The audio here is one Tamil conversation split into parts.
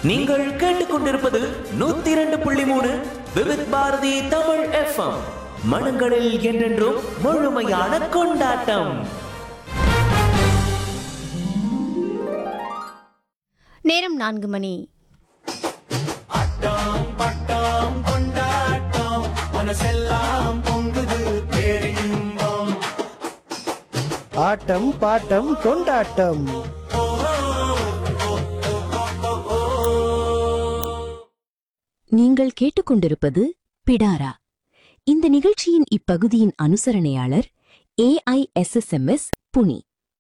நீங்கள் கேட்டுக்கொண்டிருப்பது நூத்தி இரண்டு புள்ளி மூணு விவித் பாரதி தமிழ் எஃப்எம் மனங்களில் என்றென்றும் முழுமையான கொண்டாட்டம் நேரம் நான்கு மணி ஆட்டம் பாட்டம் கொண்டாட்டம் நீங்கள் கேட்டுக்கொண்டிருப்பது பிடாரா இந்த நிகழ்ச்சியின் இப்பகுதியின் அனுசரணையாளர் ஏஐஎஸ்எஸ்எம்எஸ் புனி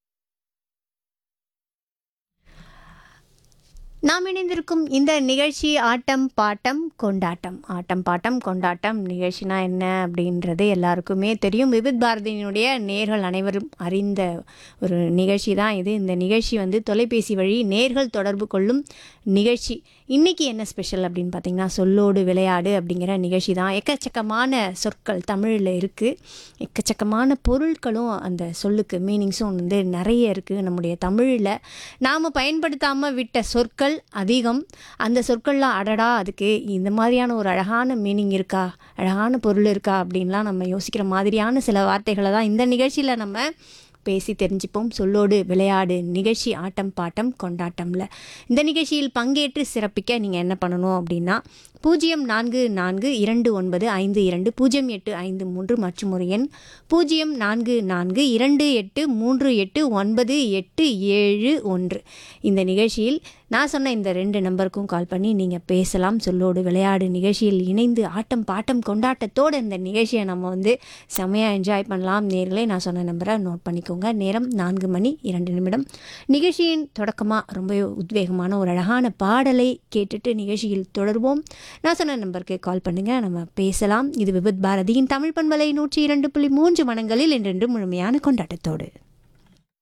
நாம் இணைந்திருக்கும் இந்த நிகழ்ச்சி ஆட்டம் பாட்டம் கொண்டாட்டம் ஆட்டம் பாட்டம் கொண்டாட்டம் நிகழ்ச்சினா என்ன அப்படின்றது எல்லாருக்குமே தெரியும் விவித் பாரதியினுடைய நேர்கள் அனைவரும் அறிந்த ஒரு நிகழ்ச்சி தான் இது இந்த நிகழ்ச்சி வந்து தொலைபேசி வழி நேர்கள் தொடர்பு கொள்ளும் நிகழ்ச்சி இன்றைக்கி என்ன ஸ்பெஷல் அப்படின்னு பார்த்தீங்கன்னா சொல்லோடு விளையாடு அப்படிங்கிற நிகழ்ச்சி தான் எக்கச்சக்கமான சொற்கள் தமிழில் இருக்குது எக்கச்சக்கமான பொருட்களும் அந்த சொல்லுக்கு மீனிங்ஸும் வந்து நிறைய இருக்குது நம்முடைய தமிழில் நாம் பயன்படுத்தாமல் விட்ட சொற்கள் அதிகம் அந்த சொற்கள்லாம் அடடா அதுக்கு இந்த மாதிரியான ஒரு அழகான மீனிங் இருக்கா அழகான பொருள் இருக்கா அப்படின்லாம் நம்ம யோசிக்கிற மாதிரியான சில வார்த்தைகளை தான் இந்த நிகழ்ச்சியில் நம்ம பேசி தெரிஞ்சுப்போம் சொல்லோடு விளையாடு நிகழ்ச்சி ஆட்டம் பாட்டம் கொண்டாட்டம்ல இந்த நிகழ்ச்சியில் பங்கேற்று சிறப்பிக்க நீங்கள் என்ன பண்ணணும் அப்படின்னா பூஜ்ஜியம் நான்கு நான்கு இரண்டு ஒன்பது ஐந்து இரண்டு பூஜ்ஜியம் எட்டு ஐந்து மூன்று மற்றும் ஒரு எண் பூஜ்ஜியம் நான்கு நான்கு இரண்டு எட்டு மூன்று எட்டு ஒன்பது எட்டு ஏழு ஒன்று இந்த நிகழ்ச்சியில் நான் சொன்ன இந்த ரெண்டு நம்பருக்கும் கால் பண்ணி நீங்கள் பேசலாம் சொல்லோடு விளையாடு நிகழ்ச்சியில் இணைந்து ஆட்டம் பாட்டம் கொண்டாட்டத்தோடு இந்த நிகழ்ச்சியை நம்ம வந்து செமையாக என்ஜாய் பண்ணலாம் நேர்களே நான் சொன்ன நம்பரை நோட் பண்ணிக்கோங்க நேரம் நான்கு மணி இரண்டு நிமிடம் நிகழ்ச்சியின் தொடக்கமாக ரொம்ப உத்வேகமான ஒரு அழகான பாடலை கேட்டுட்டு நிகழ்ச்சியில் தொடர்வோம் நான் சொன்ன நம்பருக்கு கால் பண்ணுங்கள் நம்ம பேசலாம் இது விபத் பாரதியின் தமிழ் பண்பலை நூற்றி இரண்டு புள்ளி மூன்று மனங்களில் என்றென்று முழுமையான கொண்டாட்டத்தோடு